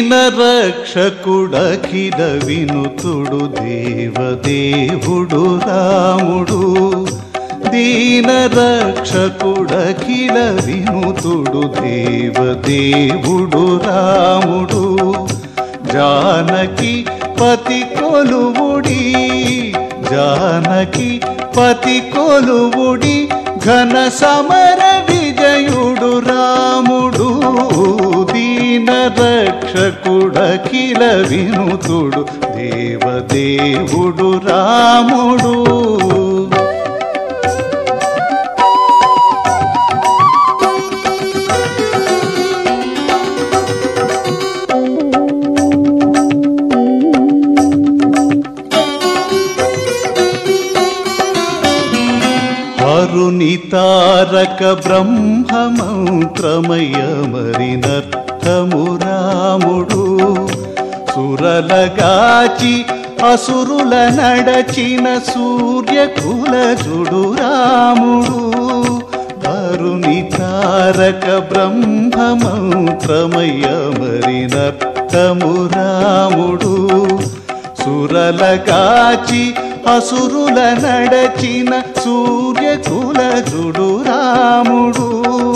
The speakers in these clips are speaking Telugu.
దీన రక్షకుడఖిల వినుతుడు దేవదేవుడు రాముడు దీన రక్షకుడఖిల వినుతుడు దేవదేవుడు రాముడు జానకి పతి కొలువుడి జానకి పతి కొలువుడి ఘన సమర విజయుడు రాముడు దీన రక్షకుడఖిల వినుతుడు దేవదేవుడు రాముడు వరుని తారక బ్రహ్మమంత్రమయ మరినర్థము రాముడు సురలగాచి అసురుల నడచిన సూర్యకులజుడు రాముడు వరుని తారక బ్రహ్మమంత్రమయ మరినర్థము రాముడు సురలగాచి అసురుల నడచిన సూర్యకులజుడు రాముడు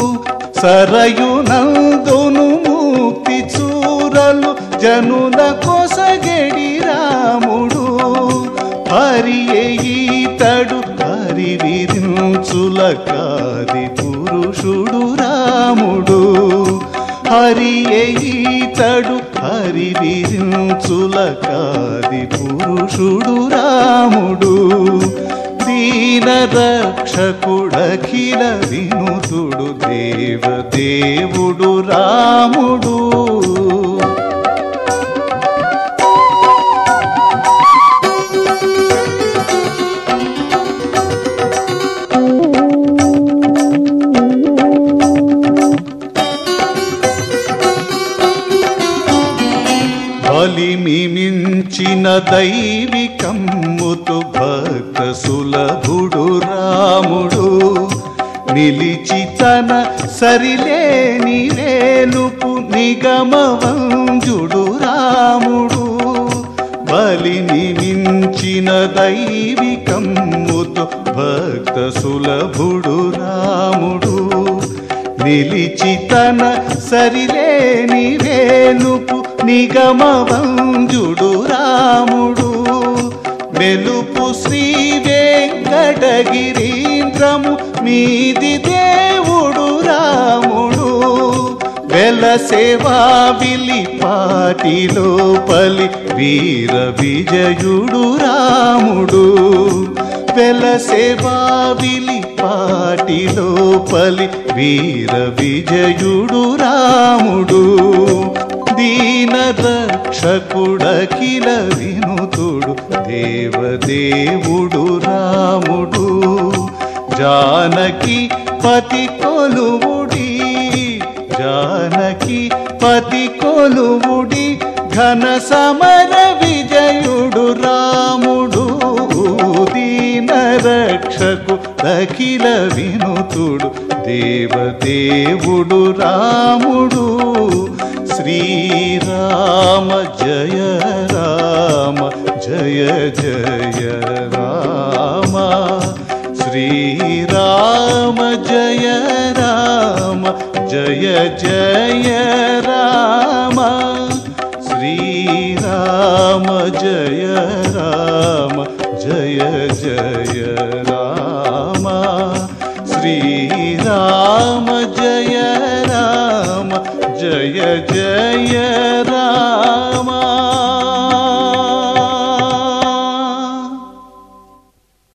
సరయునందును ముక్తి చూరలు జనుల కొసగెడి రాముడు హరి ఈతడు హరి విరించుల కాది పురుషుడు రాముడు హరి ఈతడు హరి విరించుల కాది పురుషుడు రాముడు దీన రక్షకుడఖిల వినుతుడు దేవదేవుడు రాముడు బలిమి మించిన దైవికమ్ముతు భక్త సులభుడు రాముడు నిలిచి తన సరిలేని వేలుపు నిగమవంజుడు రాముడు బలిని మించిన దైవికమ్ముతు భక్త సులభుడు రాముడు నిలిచి తన సరిలేని వేలుపు నిగమవంజుడు రాముడు మెలుపు శ్రీ వెంకటగిరీంద్రము మీది దేవుడు రాముడు వెల సేవా విలి పాటిలో పలి వీర విజయుడు రాముడు వెల సేవా విలి పాటిలో పలి వీర విజయుడు రాముడు దీన రక్షకుడఖిల వినుతుడు దేవదేవుడు రాముడు జానకి పతి కొలువుడి జానకి పతి కొలువుడి ఘన సమర విజయుడు రాముడు దీన రక్షకు అఖిల వినుతుడు దేవదేవుడు రాముడు శ్రీరామ జయ రామ జయ జయ రామ శ్రీరామ జయ రామ జయ జయ రామ శ్రీరామ జయ రామ జయ జయ రామ శ్రీరామ జయ రామ జయ జయ రామ